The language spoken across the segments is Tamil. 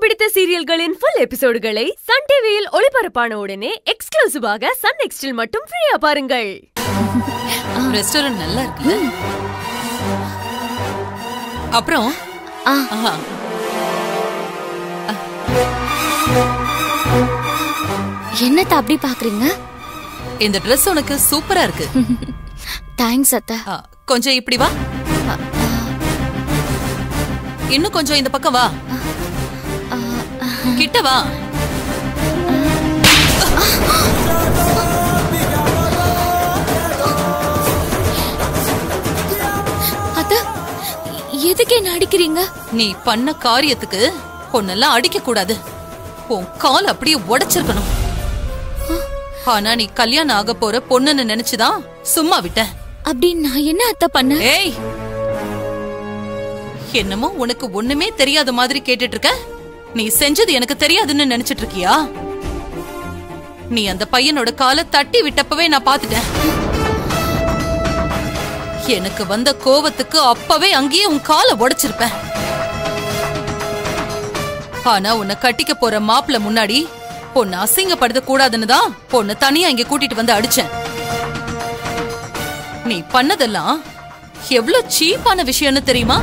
பிடித்த சீரியல்களின் ஃபுல் எபிசோடுகளை சன் டிவியில் ஒளிபரப்பான உடனே எக்ஸ்க்ளூசிவாக சன் நெக்ஸ்டில் மட்டும் ஃப்ரீயா பாருங்கள் ரெஸ்டாரண்ட் நல்லா இருக்கு அப்புறம் ஆ. ஆஹா. என்னத்த அப்படி பாக்குறீங்க இந்த Dress உனக்கு சூப்பரா இருக்கு தேங்க்ஸ் அத்த ஆ, கொஞ்சம் இப்படி வா இன்னும் கொஞ்சம் இந்த பக்கம் வா கிட்ட வா அத்த எதுக்கு என்ன அடிக்கிறீங்க நீ பண்ண காரியத்துக்கு பொண்ணெல்லாம் அடிக்க கூடாது உன் கால் அப்படியே உடைச்சிருக்கணும் ஆனா நீ கல்யாணம் ஆக போற பொண்ணுன்னு நினைச்சுதான் சும்மா விட்ட அப்படி நான் என்ன அத்த பண்ண ஏய் என்னமோ உனக்கு ஒண்ணுமே தெரியாத மாதிரி கேட்டுட்டு இருக்க நீ செஞ்சது எனக்கு தெரியாதுன்னு நினைச்சிட்டு இருக்கியா நீ அந்த பையனோட காலை தட்டி விட்டப்பவே நான் பாத்துட்டேன் எனக்கு வந்த கோவத்துக்கு அப்பவே அங்கேயே உன் காலை உடைச்சிருப்பேன் ஆனா உன்னை கட்டிக்க போற மாப்பிள முன்னாடி பொண்ணு அசிங்கப்படுத்த கூடாதுன்னு தான் பொண்ணு தனியா இங்க கூட்டிட்டு வந்து அடிச்சேன் நீ பண்ணதெல்லாம் எவ்வளவு சீப்பான விஷயம்னு தெரியுமா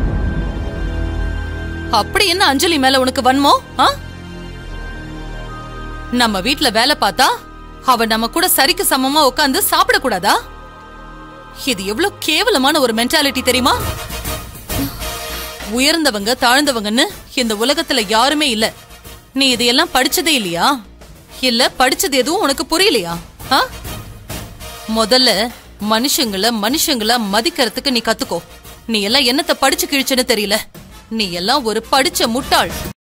அப்படி என்ன அஞ்சலி மேல உனக்கு வன்மோ ஆ? நம்ம வீட்ல வேலை பார்த்தா அவ நம்ம கூட சரிக்கு சமமா உட்காந்து சாப்பிட கூடாதா இது எவ்வளவு கேவலமான ஒரு மென்டாலிட்டி தெரியுமா உயர்ந்தவங்க தாழ்ந்தவங்கன்னு இந்த உலகத்துல யாருமே இல்ல நீ இதையெல்லாம் படிச்சதே இல்லையா இல்ல படிச்சது எதுவும் உனக்கு புரியலையா ஆ? முதல்ல மனுஷங்கள மனுஷங்கள மதிக்கிறதுக்கு நீ கத்துக்கோ நீ எல்லாம் என்னத்த படிச்சு கிழிச்சுன்னு தெரியல நீ எல்லாம் ஒரு படிச்ச முட்டாள்